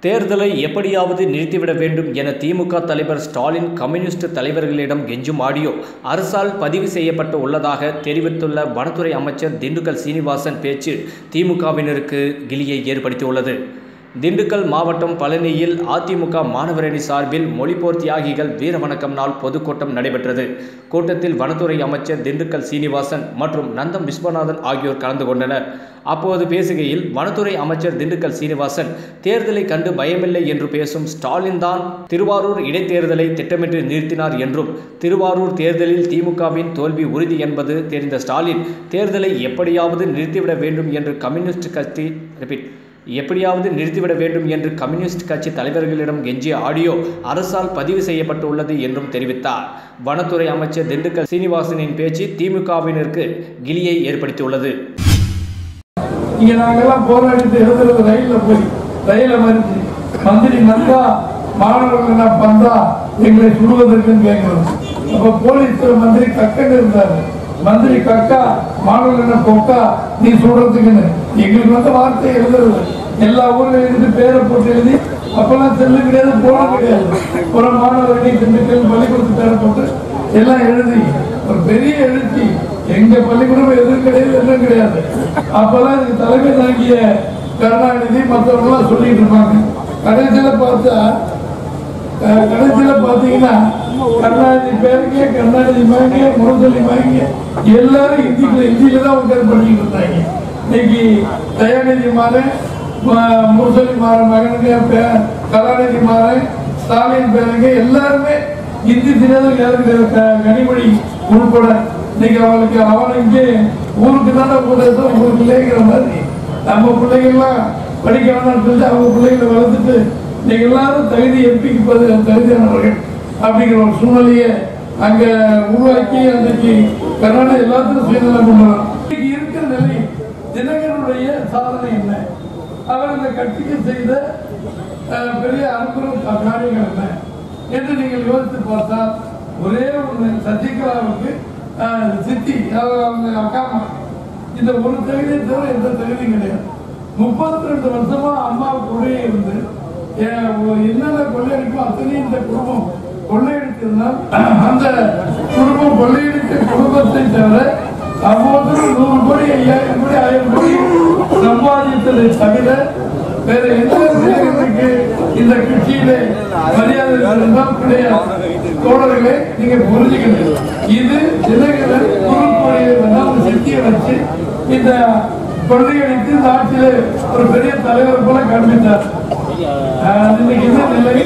தேர்தலை எப்படியாவது நிறுத்திவிட வேண்டும் என திமுக தலைவர் ஸ்டாலின் கம்யூனிஸ்ட் தலைவர்களிடம் கெஞ்சும் ஆடியோ அரசால் பதிவு செய்யப்பட்டு உள்ளதாக தெரிவித்துள்ள வனத்துறை அமைச்சர் திண்டுக்கல் சீனிவாசன் பேச்சு திமுகவினருக்கு கிலியை ஏற்படுத்தியுள்ளது திண்டுக்கல் மாவட்டம் பழனியில் அதிமுக மாணவரணி சார்பில் மொழிப்போர் தியாகிகள் வீர வணக்கம் நாள் பொதுக்கூட்டம் நடைபெற்றது கூட்டத்தில் வனத்துறை அமைச்சர் திண்டுக்கல் சீனிவாசன் மற்றும் நந்தம் விஸ்வநாதன் ஆகியோர் கலந்து கொண்டனர் அப்போது பேசுகையில் வனத்துறை அமைச்சர் திண்டுக்கல் சீனிவாசன் தேர்தலை கண்டு பயமில்லை என்று பேசும் ஸ்டாலின் தான் திருவாரூர் இடைத்தேர்தலை திட்டமிட்டு நிறுத்தினார் என்றும் திருவாரூர் தேர்தலில் திமுகவின் தோல்வி உறுதி என்பது தெரிந்த ஸ்டாலின் தேர்தலை எப்படியாவது நிறுத்திவிட வேண்டும் என்று கம்யூனிஸ்ட் கட்சி ரிப்பீட் எப்படியாவது நிறுத்திவிட வேண்டும் என்று கம்யூனிஸ்ட் கட்சி தலைவர்களிடம் கெஞ்சிய ஆடியோ அரசால் பதிவு செய்யப்பட்டுள்ளது என்றும் தெரிவித்தார் வனத்துறை அமைச்சர் திண்டுக்கல் சீனிவாசனின் பேச்சு திமுகவினருக்கு கிலியை ஏற்படுத்தியுள்ளது இங்க நாங்கெல்லாம் போராடிட்டு எழுதுறது ரயில்ல போய் ரயில மறிச்சு மந்திரி நந்தா மாணவர்கள் நான் பந்தா எங்களை சுடுவதற்குன்னு கேட்கிறோம் அப்ப போலீஸ் மந்திரி கக்கன்னு இருந்தாரு மந்திரி கக்கா மாணவர்கள் கொக்கா நீ சுடுறதுக்குன்னு எங்களுக்கு வந்து வார்த்தை எழுதுறது எல்லா ஊர்ல எழுதி பேரை போட்டு எழுதி அப்பெல்லாம் செல்லு கிடையாது போன கிடையாது ஒரு மாணவர்களை திண்டுக்கல் பள்ளிக்கூடத்து பேரை போட்டு எல்லாம் எழுதி ஒரு பெரிய எழுச்சி எங்க பள்ளிக்கூடம் எதுவும் கிடையாது எதுவும் கிடையாது அப்பெல்லாம் இதுக்கு தலைமை தாங்கிய கருணாநிதி மற்றவங்க எல்லாம் சொல்லிட்டு இருப்பாங்க கடைசியில பார்த்தா அஹ், கடைசியில பாத்தீங்கன்னா கருணாநிதி பேருங்க கருணாநிதி வாங்க முரசொலி வாங்க எல்லாரும் ஹிந்திக்குள்ள ஹிந்தியில தான் உட்கார்ந்து படிச்சுட்டு இருந்தாங்க இன்னைக்கு தயாநிதி மாறன் ம- முரசொலி மாறன் மகனுங்க பே- கலாநிதி மாறன் ஸ்டாலின் பேருங்க எல்லாருமே ஹிந்தி தெரியாத யாருக்கு தெரியாது? க- கனிமொழி உள்பட இன்னைக்கு அவளுக்கு அவன் இங்கே ஊருக்கு தானே உபதேசம் ஊருக்குள்ளேங்கிற மாதிரி நம்ம பிள்ளைகள்லாம் படிக்க வேணாம்னு சொல்லிட்டு அவங்க பிள்ளைகளை வளர்த்துட்டு இன்னைக்கு எல்லாரும் தகுதி எம்பிக்கு பதில் தகுதியானவர்கள் அப்படிங்கிற ஒரு சூழ்நிலையை அங்க உருவாக்கி அன்னைக்கு கர்நாடகா எல்லாத்துக்கும் சுயநலம் கொண்டு வரோம் இன்னைக்கு இருக்கிற நிலை தினகரனுடைய சாதனை என்ன அவர் இந்த கட்சிக்கு செய்த அஹ், பெரிய அனுப்புறம் காரியங்கள் என்ன என்று நீங்கள் யோசித்து பார்த்தால் ஒரே ஒன்று சசிகலாவுக்கு அஹ், சித்தி அதாவது அவங்க அக்கா மகன். இந்த ஒரு தகுதியை தவிர எந்த தகுதியும் கிடையாது முப்பத்தி ரெண்டு வருஷமா அம்மா கூடயே இருந்து ஏன் ஒரு என்னென்ன கொள்ளையடிக்கும் அத்தனையும் இந்த குடும்பம் கொள்ளையடித்ததுனால் அந்த குடும்பம் கொள்ளையடித்த குடும்பத்தை தவிர அவ்வளவு நூறு கோடி ஐயாயிரம் கோடி ஆயிரம் கோடி சம்பாதித்ததை தவிர வேற எந்த விளையாட்டுக்கு இந்த கட்சியிலே மரியாதை இருந்தால் கிடையாது தோழர்களே நீங்க புரிஞ்சுக்கணும் இது தினகரன் குறுக்கோடியை ஒரு சக்தியை வச்சு இந்த கொள்ளையடித்து இந்த ஆட்சியில ஒரு பெரிய தலைவர் போல காண்பித்தார் ஆஹ் இன்னைக்கு என்ன நிலை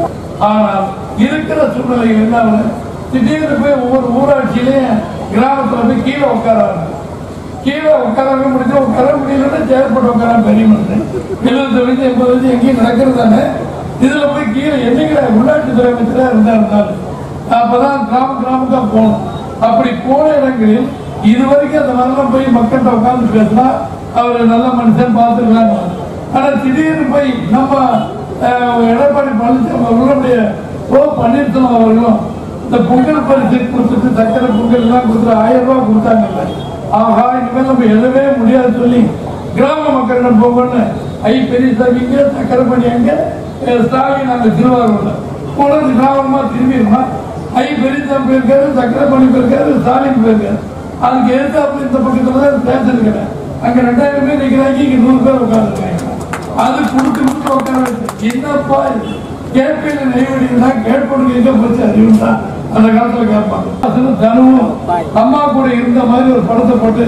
ஆனால் இருக்கிற சூழ்நிலைகள் என்ன ஆகுது? திடீர்னு போய் ஒவ்வொரு ஊராட்சியிலையும் கிராமத்துல போய் கீழே உட்காராங்க கீழே உட்காரவே முடிஞ்சு உட்கார முடியலன்னா செயல்பட்டு உட்கார பெரிய மனுஷன் எழுபது வயசு எண்பது வயசு எங்கேயும் நடக்கிறது தானே இதுல போய் கீழே என்னைக்கிற உள்ளாட்சி துறை அமைச்சரா இருந்தா இருந்தாலும் அப்பதான் கிராம கிராமத்தா போகணும் அப்படி போன இடங்களில் இதுவரைக்கும் அந்த மாதிரிலாம் போய் மக்கள்கிட்ட உட்கார்ந்து பேசினா அவர் நல்ல மனுஷன் பார்த்துருக்காங்க ஆனா திடீர்னு போய் நம்ம அஹ், எடப்பாடி பழனிசாமி அவர்களுடைய ஓ பன்னீர்செல்வம் அவர்களும் இந்த பொங்கல் பரிசு கொடுத்துட்டு சக்கரை பொங்கல் எல்லாம் கொடுத்துட்டு ஆயிரம் ரூபாய் கொடுத்தாங்கல்ல ஆஹா இனிமேல் நம்ம எழுதவே முடியாது சொல்லி கிராம மக்களிடம் போகணும்னு ஐ பெரியசாமிங்க சக்கரை பண்ணி அங்க அஹ், ஸ்டாலின் அங்க திருவாரூர்ல போனது கிராமமா திரும்பிடுமா ஐ பெரியசாமி போயிருக்காரு சக்கரை பண்ணி போயிருக்காரு ஸ்டாலின் போயிருக்காரு அதுக்கு எதிர்த்தாப்புல இந்த பக்கத்துல தான் ஸ்டேஷன் கடை அங்க ரெண்டாயிரம் பேர் நிக்கிறாங்க இங்க நூறு பேர் உட்காந்துருக்காங்க அது கொடுத்து கொடுத்து உட்கார வச்சு என்னப்பா இது கேட்பேன் நெய்வடினா கேட்பவனுக்கு எங்க போச்சு அறிவுனா அந்த காலத்துல கேட்பாங்க அசலும் தினமும் அம்மா கூட இருந்த மாதிரி ஒரு படத்தை போட்டு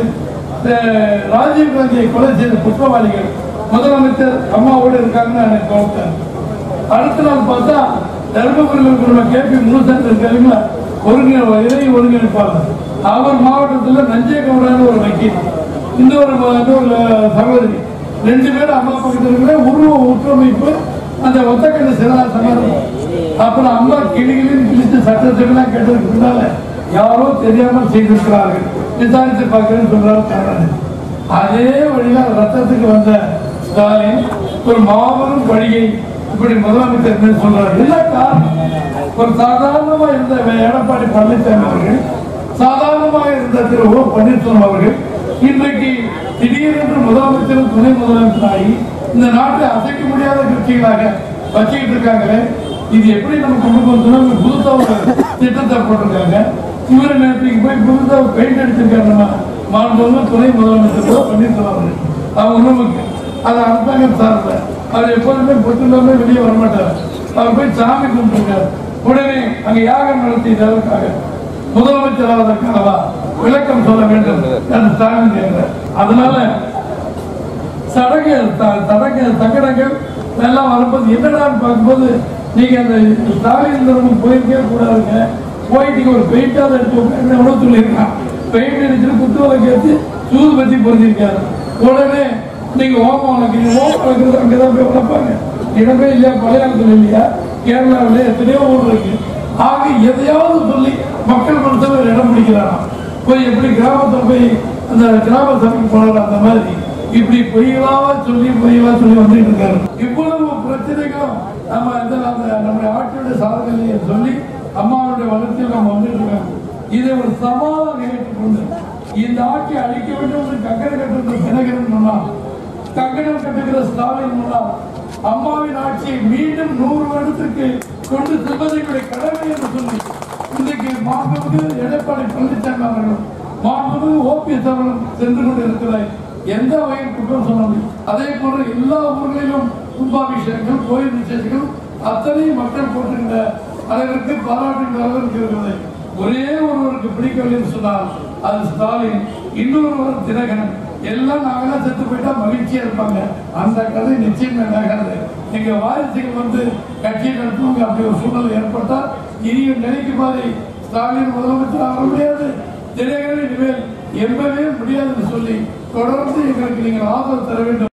அஹ், ராஜீவ் காந்தியை கொலை செய்த குற்றவாளிகள் முதலமைச்சர் அம்மாவோட இருக்காங்கன்னு எனக்கு தோணுத்தேன் அடுத்த நாள் பார்த்தா தர்மபுரியில் இருக்கிற கேபி முனுசன் இருக்காருங்களா ஒருங்கிணை இதை ஒருங்கிணைப்பாளர் அவர் மாவட்டத்தில் நஞ்சை கவுடான ஒரு வக்கீல் இந்த ஒரு ம- இன்னொரு சகோதரி ரெண்டு பேரும் அம்மா பக்கத்தில் இருக்கிற உருவ ஒற்றுமைப்பு அந்த ஒத்தக்கண்ணு சிலாசனம் அப்புறம் அம்மா கிளிகளின் கிழித்து சட்டத்துக்கெல்லாம் கேட்டதுக்கு பின்னால யாரோ தெரியாமல் செய்திருக்கிறார்கள் விசாரித்து பார்க்கிறேன்னு சொல்றாரு கருணாநிதி அதே வழியில ரத்தத்துக்கு வந்த ஸ்டாலின் ஒரு மாபெரும் வழியை இப்படி முதலமைச்சர் என்ன சொல்றாரு என்ன காரணம் ஒரு சாதாரணமா இருந்த எடப்பாடி பழனிசாமி அவர்கள் சாதாரணமாக இருந்த திரு ஓ பன்னீர்செல்வம் அவர்கள் இன்றைக்கு திடீரென்று முதலமைச்சரும் துணை முதலமைச்சராகி இந்த நாட்டை அசைக்க முடியாத கட்சிகளாக வச்சுக்கிட்டு இருக்காங்களே இது எப்படி நம்ம கொண்டு போகிறதுனா புதுசா ஒரு திட்டத்தை போட்டிருக்காங்க இவரு நேற்றுக்கு போய் புதுசா பெயிண்ட் அடிச்சிருக்காரு நம்ம மாண்புமிகு துணை முதலமைச்சர் கூட பன்னீர்செல்வம் அவர்கள். அவங்க நமக்கு அது அரசாங்கம் சார்பில் அவர் எப்போதுமே பொத்துலாமே வெளியே வரமாட்டார் அவர் போய் சாமி கும்பிட்டுருக்காரு உடனே அங்க யாகம் நடத்தியதற்காக முதலமைச்சர் ஆவதற்காகவா விளக்கம் சொல்ல வேண்டும் என்று ஸ்டாலின் கேட்கிறார் அதனால சடங்கு த- சடங்கு சங்கடங்கள் எல்லாம் வரும்போது என்னடான்னு பார்க்கும்போது நீங்க அந்த ஸ்டாலின் நிறுவனம் போயிருக்கே கூடாதுங்க போயிட்டு இங்க ஒரு பெயிண்டாவது எடுத்து உட்காந்து எவ்வளவு சொல்லியிருக்கான் பெயிண்ட் அடிச்சுட்டு குத்து விளக்கு ஏற்றி சூது பத்தி பொருந்திருக்காரு உடனே நீங்க ஓமம் வளர்க்குறீங்க ஓமம் வளர்க்குறது அங்கதான் போய் வளர்ப்பாங்க இடமே இல்லையா பழையாளத்தில் இல்லையா கேரளாவில் எத்தனையோ ஊர் இருக்கு ஆக எதையாவது சொல்லி மக்கள் மனசுல ஒரு இடம் பிடிக்கிறாராம் போய் எப்படி கிராமத்துல போய் அந்த கிராம சபைக்கு போனாலும் அந்த மாதிரி இப்படி பொய்யலாவா சொல்லி பொய்யலா சொல்லி வந்துட்டு இருக்காரு இவ்வளவு பிரச்சனைகளும் நம்ம இந்த அந்த நம்முடைய ஆட்சியுடைய சாதனையை சொல்லி அம்மாவுடைய வளர்ச்சியில் நம்ம வந்துட்டு இருக்கோம் இதை ஒரு சவாலாக ஏற்றுக்கொண்டு இந்த ஆட்சி அழிக்க வேண்டும் என்று கங்கணம் கட்டுகிற தினகரன் முன்னால் கங்கணம் கட்டுகிற ஸ்டாலின் முன்னால் அம்மாவின் ஆட்சியை மீண்டும் நூறு வருடத்திற்கு கொண்டு செல்வதற்குடைய கடமை என்று சொல்லி இன்றைக்கு மாண்புமிகு எடப்பாடி பழனிசாமி அவர்களும் மாண்புமிகு ஓபிஎஸ் அவர்களும் சென்று கொண்டு இருக்கிறார் எந்த வகையில் குற்றம் சொல்ல முடியும் அதே போல எல்லா ஊர்களிலும் கும்பாபிஷேகங்கள் கோயில் விசேஷங்கள் அத்தனை மக்கள் போட்டுகின்ற அளவிற்கு பாராட்டுகின்ற அளவிற்கு இருக்கிறது ஒரே ஒருவருக்கு பிடிக்கவில்லை என்று சொன்னால் அது ஸ்டாலின் இன்னொருவர் தினகரன் எல்லாம் நாங்களாம் செத்து போயிட்டா மகிழ்ச்சியா இருப்பாங்க அந்த கதை நிச்சயம் நடக்காது எங்க வாரிசுகள் வந்து கட்சியை நடத்துவாங்க அப்படி ஒரு சூழ்நிலை ஏற்பட்டால் இனியும் நினைக்கும் மாதிரி ஸ்டாலின் முதலமைச்சர் ஆக முடியாது தினகரன் இனிமேல் எம்பவே முடியாது என்று சொல்லி தொடர்ந்து எங்களுக்கு நீங்கள் ஆதரவு தர வேண்டும்